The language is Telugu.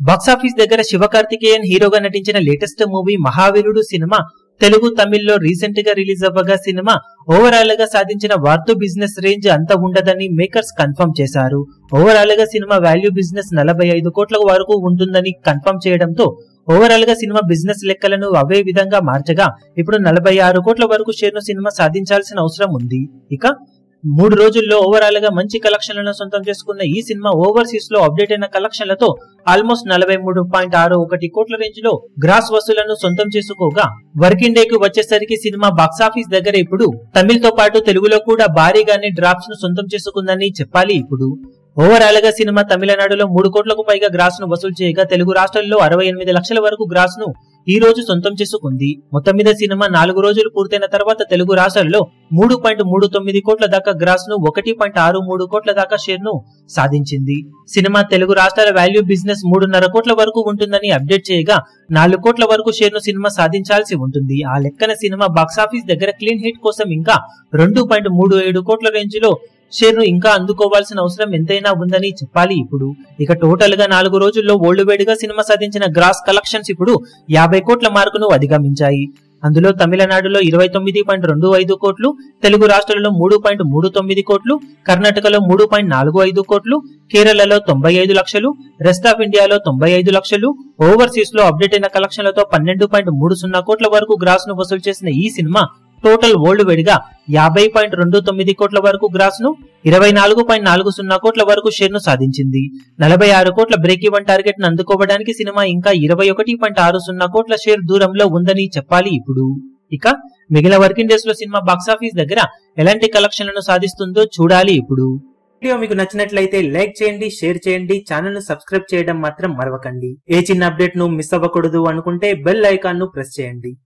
బాక్సాఫీస్ దగ్గర శివకార్తికేయన్ హీరోగా నటించిన latest movie Mahaveerudu cinema Telugu తమిళ్లో రీసెంట్ గా రిలీజ్ అవ్వగా సినిమా ఓవరాల్ గా సాధించిన వార్తు బిజినెస్ రేంజ్ అంత ఉండదని మేకర్స్ కన్ఫర్మ్ చేశారు ఓవరాల్ గా సినిమా వాల్యూ బిజినెస్ నలభై ఐదు కోట్ల వరకు ఉంటుందని కన్ఫర్మ్ చేయడంతో ఓవరాల్ గా సినిమా బిజినెస్ లెక్కలను అవే విధంగా మార్చగా ఇప్పుడు నలభై ఆరు కోట్ల వరకు షేర్ను సినిమా సాధించాల్సిన అవసరం ఉంది ఇక మూడు రోజుల్లో ఓవరాల్ గా మంచి కలెక్షన్లను సొంతం చేసుకున్న ఈ సినిమా ఓవర్సీస్ లో అప్డేట్ అయిన కలెక్షన్లతో ఆల్మోస్ట్ నలభై మూడు పాయింట్ ఆరు ఒకటి కోట్ల రేంజ్ లో గ్రాస్ వసూలను సొంతం చేసుకోగా వర్కింగ్ డే కు వచ్చేసరికి సినిమా బాక్సాఫీస్ దగ్గర ఇప్పుడు తమిళ్ తో పాటు తెలుగులో కూడా భారీగానే డ్రాప్స్ ను సొంతం చేసుకుందని చెప్పాలి ఇప్పుడు ఓవరాల్ గా సినిమా తమిళనాడులో మూడు కోట్లకు పైగా గ్రాస్ ను వసూలు చేయగా తెలుగు రాష్ట్రాల్లో అరవై ఎనిమిది లక్షల వరకు గ్రాస్ ను ఈ రోజు సొంతం చేసుకుంది మొత్తం మీద సినిమా నాలుగు రోజులు పూర్తయిన తర్వాత తెలుగు రాష్ట్రాల్లో మూడు పాయింట్ మూడు తొమ్మిది కోట్ల దాకా గ్రాస్ ను ఒకటి పాయింట్ ఆరు మూడు కోట్ల దాకా షేర్ ను సాధించింది సినిమా తెలుగు రాష్ట్రాల వాల్యూ బిజినెస్ మూడున్నర కోట్ల వరకు ఉంటుందని అప్డేట్ చేయగా నాలుగు కోట్ల వరకు షేర్ ను సినిమా సాధించాల్సి ఉంటుంది ఆ లెక్కన సినిమా బాక్సాఫీస్ దగ్గర క్లీన్ హిట్ కోసం ఇంకా రెండు పాయింట్ మూడు ఏడు కోట్ల రేంజ్ లో షేర్ ను ఇంకా అందుకోవాల్సిన అవసరం ఎంతైనా ఉందని చెప్పాలి ఇప్పుడు ఇక టోటల్ గా నాలుగు రోజుల్లో ఓల్డ్ వేడిగా సినిమా సాధించిన గ్రాస్ కలెక్షన్స్ ఇప్పుడు యాభై కోట్ల మార్కును అధిగమించాయి అందులో తమిళనాడులో ఇరవై తొమ్మిది పాయింట్ రెండు ఐదు కోట్లు తెలుగు రాష్ట్రాలలో మూడు పాయింట్ మూడు తొమ్మిది కోట్లు కర్ణాటకలో మూడు పాయింట్ నాలుగు ఐదు కోట్లు కేరళలో తొంభై ఐదు లక్షలు రెస్ట్ ఆఫ్ ఇండియాలో తొంభై ఐదు లక్షలు ఓవర్సీస్ లో అప్డేట్ అయిన కలెక్షన్లతో పన్నెండు పాయింట్ మూడు సున్నా కోట్ల వరకు గ్రాస్ ను వసూలు చేసిన ఈ సినిమా టోటల్ వరల్డ్ వైడ్ గా యాభై పాయింట్ రెండు తొమ్మిది కోట్ల వరకు గ్రాస్ ను ఇరవై నాలుగు పాయింట్ నాలుగు సున్నా కోట్ల వరకు షేర్ ను సాధించింది నలభై ఆరు కోట్ల బ్రేక్ ఈవెన్ టార్గెట్ ను అందుకోవడానికి సినిమా ఇంకా ఇరవై ఒకటి పాయింట్ ఆరు సున్నా కోట్ల షేర్ దూరంలో ఉందని చెప్పాలి ఇప్పుడు ఇక మిగిలిన వర్కింగ్ డేస్ లో సినిమా బాక్సాఫీస్ దగ్గర ఎలాంటి కలెక్షన్లను సాధిస్తుందో చూడాలి ఇప్పుడు వీడియో మీకు నచ్చినట్లయితే లైక్ చేయండి షేర్ చేయండి ఛానల్ ను సబ్స్క్రైబ్ చేయడం మాత్రం మరవకండి ఏ చిన్న అప్డేట్ ను మిస్ అవ్వకూడదు అనుకుంటే బెల్ ఐకాన్ ను ప్రెస్ చేయండి